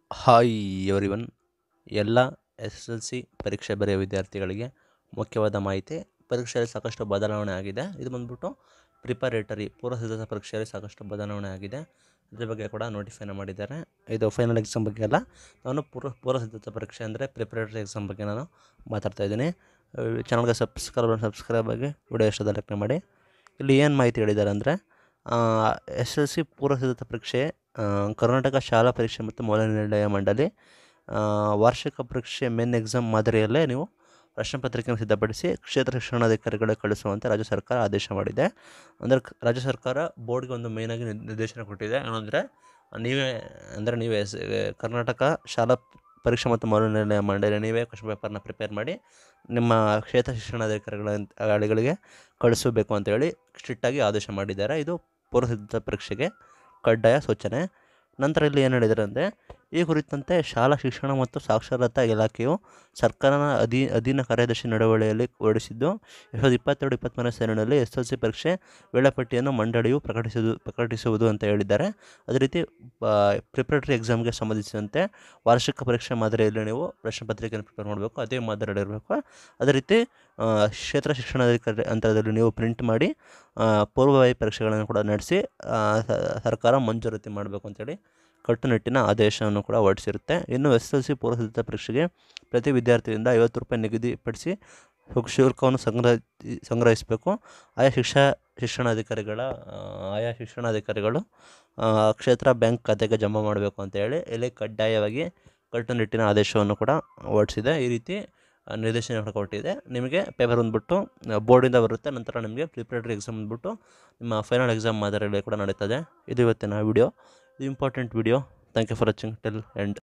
hi everyone ಎಲ್ಲ S S L C ಪರೀಕ್ಷೆ ಬರೆಯೋ ವಿದ್ಯಾರ್ಥಿಗಳಿಗೆ ಮುಖ್ಯವಾದ ಮಾಹಿತಿ ಪರೀಕ್ಷೆಯಲ್ಲಿ ಸಾಕಷ್ಟು ಬದಲಾವಣೆ ಆಗಿದೆ ಇದು ಬಂದ್ಬಿಟ್ಟು ಪ್ರಿಪರೇಟರಿ ಪೂರ್ವ ಸಿದ್ಧತಾ ಪರೀಕ್ಷೆಯಲ್ಲಿ ಸಾಕಷ್ಟು ಬದಲಾವಣೆ ಆಗಿದೆ ಇದ್ರ ಬಗ್ಗೆ ಕೂಡ ನೋಟಿಫೈನ ಮಾಡಿದ್ದಾರೆ ಇದು ಫೈನಲ್ ಎಕ್ಸಾಮ್ ಬಗ್ಗೆ ಅಲ್ಲ ನಾನು ಪೂರ್ವ ಪೂರ್ವ ಸಿದ್ಧತಾ ಪರೀಕ್ಷೆ ಅಂದರೆ ಪ್ರಿಪರೇಟರಿ ಎಕ್ಸಾಮ್ ಬಗ್ಗೆ ನಾನು ಮಾತಾಡ್ತಾ ಇದ್ದೀನಿ ಚಾನಲ್ಗೆ ಸಬ್ಸ್ಕ್ರೈಬ್ ಸಬ್ಸ್ಕ್ರೈಬ್ ಆಗಿ ವಿಡಿಯೋ ಇಷ್ಟದ ಲೈಕ್ ಮಾಡಿ ಇಲ್ಲಿ ಏನು ಮಾಹಿತಿ ಹೇಳಿದ್ದಾರೆ ಅಂದರೆ ಎಸ್ ಎಲ್ ಸಿ ಪೂರ್ವ ಸಿದ್ಧತಾ ಪರೀಕ್ಷೆ ಆ, ಕರ್ನಾಟಕ ಶಾಲಾ ಪರೀಕ್ಷೆ ಮತ್ತು ಮೌಲ್ಯನಿರ್ಣಯ ಮಂಡಳಿ ಆ, ವಾರ್ಷಿಕ ಪರೀಕ್ಷೆ ಮೇನ್ ಎಕ್ಸಾಮ್ ಮಾದರಿಯಲ್ಲೇ ನೀವು ಪ್ರಶ್ನೆ ಪತ್ರಿಕೆಯನ್ನು ಸಿದ್ಧಪಡಿಸಿ ಕ್ಷೇತ್ರ ಶಿಕ್ಷಣಾಧಿಕಾರಿಗಳಿಗೆ ಕಳಿಸುವಂತೆ ರಾಜ್ಯ ಸರ್ಕಾರ ಆದೇಶ ಮಾಡಿದೆ ಅಂದರೆ ಕ- ರಾಜ್ಯ ಸರ್ಕಾರ ಬೋರ್ಡ್ಗೆ ಒಂದು ಮೇಯ್ನಾಗಿ ನಿರ್- ನಿರ್ದೇಶನ ಕೊಟ್ಟಿದೆ ಏನಂದರೆ ನೀವೇ ಅಂದರೆ ನೀವೇ ಎಸ್ ಕರ್ನಾಟಕ ಶಾಲಾ ಪರೀಕ್ಷೆ ಮತ್ತು ಮೌಲ್ಯನಿರ್ಣಯ ಮಂಡಳಿ ನೀವೇ ಕ್ವಶನ್ ಪೇಪರ್ನ ಪ್ರಿಪೇರ್ ಮಾಡಿ ನಿಮ್ಮ ಕ್ಷೇತ್ರ ಶಿಕ್ಷಣಾಧಿಕಾರಿಗಳಿಗೆ ಕಳಿಸಬೇಕು ಅಂತೇಳಿ ಸ್ಟ್ರಿಕ್ಟಾಗಿ ಆದೇಶ ಮಾಡಿದ್ದಾರೆ ಇದು ಪೂರ್ವ ಸಿದ್ಧತಾ ಪರೀಕ್ಷೆಗೆ ಕಡ್ಡಾಯ ಸೂಚನೆ ನಂತರ ಇಲ್ಲಿ ಏನು ಹೇಳಿದ್ದಾರೆ ಅಂದರೆ ಈ ಕುರಿತಂತೆ ಶಾಲಾ ಶಿಕ್ಷಣ ಮತ್ತು ಸಾಕ್ಷರತಾ ಇಲಾಖೆಯು ಸರ್ಕಾರದ ಅಧೀ ಅಧೀನ ಕಾರ್ಯದರ್ಶಿ ನಡವಳಿಯಲ್ಲಿ ಹೊರಡಿಸಿದ್ದು ಎರಡು ಸಾವಿರದ ಇಪ್ಪತ್ತೆರಡು ಇಪ್ಪತ್ತ್ಮೂರನೇ ಸಾಲಿನಲ್ಲಿ ಎಸ್ ಎಲ್ ಸಿ ಪರೀಕ್ಷೆ ವೇಳಾಪಟ್ಟಿಯನ್ನು ಮಂಡಳಿಯು ಪ್ರಕಟಿಸುವುದು ಪ್ರಕಟಿಸುವುದು ಅಂತ ಹೇಳಿದ್ದಾರೆ ಅದೇ ರೀತಿ ಪ್ರಿಪರೇಟರಿ ಎಕ್ಸಾಮ್ಗೆ ಸಂಬಂಧಿಸಿದಂತೆ ವಾರ್ಷಿಕ ಪರೀಕ್ಷೆ ಮಾದರಿಯಲ್ಲಿ ನೀವು ಪ್ರಶ್ನೆ ಪತ್ರಿಕೆಯನ್ನು ಪ್ರಿಪೇರ್ ಮಾಡಬೇಕು ಅದೇ ಮಾದರಿಯಲ್ಲಿ ಇರಬೇಕು ಅದೇ ರೀತಿ ಆ, ಕ್ಷೇತ್ರ ಶಿಕ್ಷಣಾಧಿಕಾರಿ ಅಂತರದಲ್ಲಿ ನೀವು ಪ್ರಿಂಟ್ ಮಾಡಿ ಆ, ಪೂರ್ವಭಾವಿ ಪರೀಕ್ಷೆಗಳನ್ನು ಕೂಡ ನಡೆಸಿ ಆ, ಸ- ಸರ್ಕಾರ ಮಂಜೂರಾತಿ ಮಾಡಬೇಕು ಅಂತೇಳಿ ಕಟ್ಟುನಿಟ್ಟಿನ ಆದೇಶವನ್ನು ಕೂಡ ಹೊರಡಿಸಿರುತ್ತೆ ಇನ್ನು ಎಸ್ ಎಲ್ ಸಿ ಪೂರ್ವ ಸಿದ್ಧತಾ ಪರೀಕ್ಷೆಗೆ ಪ್ರತಿ ವಿದ್ಯಾರ್ಥಿಯಿಂದ ಐವತ್ತು ರೂಪಾಯಿ ನಿಗದಿಪಡಿಸಿ ಶುಲ್ಕ- ಶುಲ್ಕವನ್ನು ಸಂಗ್ರಹ ಸಂಗ್ರಹಿಸಬೇಕು ಆಯಾ ಶಿಕ್ಷಾ ಶಿಕ್ಷಣಾಧಿಕಾರಿಗಳ ಆ, ಆಯಾ ಶಿಕ್ಷಣಾಧಿಕಾರಿಗಳು ಆ, ಕ್ಷೇತ್ರ ಬ್ಯಾಂಕ್ ಖಾತೆಗೆ ಜಮಾ ಮಾಡಬೇಕು ಅಂತೇಳಿ ಇಲ್ಲಿ ಕಡ್ಡಾಯವಾಗಿ ಕಟ್ಟುನಿಟ್ಟಿನ ಆದೇಶವನ್ನು ಕೂಡ ಹೊರಡಿಸಿದೆ ಈ ರೀತಿ ಆ, ನಿರ್ದೇಶನ ಕೂಡ ಕೊಟ್ಟಿದೆ ನಿಮಗೆ ಪೇಪರ್ ಬಂದ್ಬಿಟ್ಟು ಬೋರ್ಡಿಂದ ಬರುತ್ತೆ ನಂತರ ನಿಮಗೆ ಪ್ರಿಪರೇಟರಿ ಎಕ್ಸಾಮ್ ಬಂದ್ಬಿಟ್ಟು ನಿಮ್ಮ ಫೈನಲ್ ಎಕ್ಸಾಮ್ ಮಾದರಿಯಲ್ಲಿ ಕೂಡ ನಡೀತದೆ ಇದು ಇವತ್ತಿನ ವಿಡಿಯೋ ಇದು important video thank you for watching till end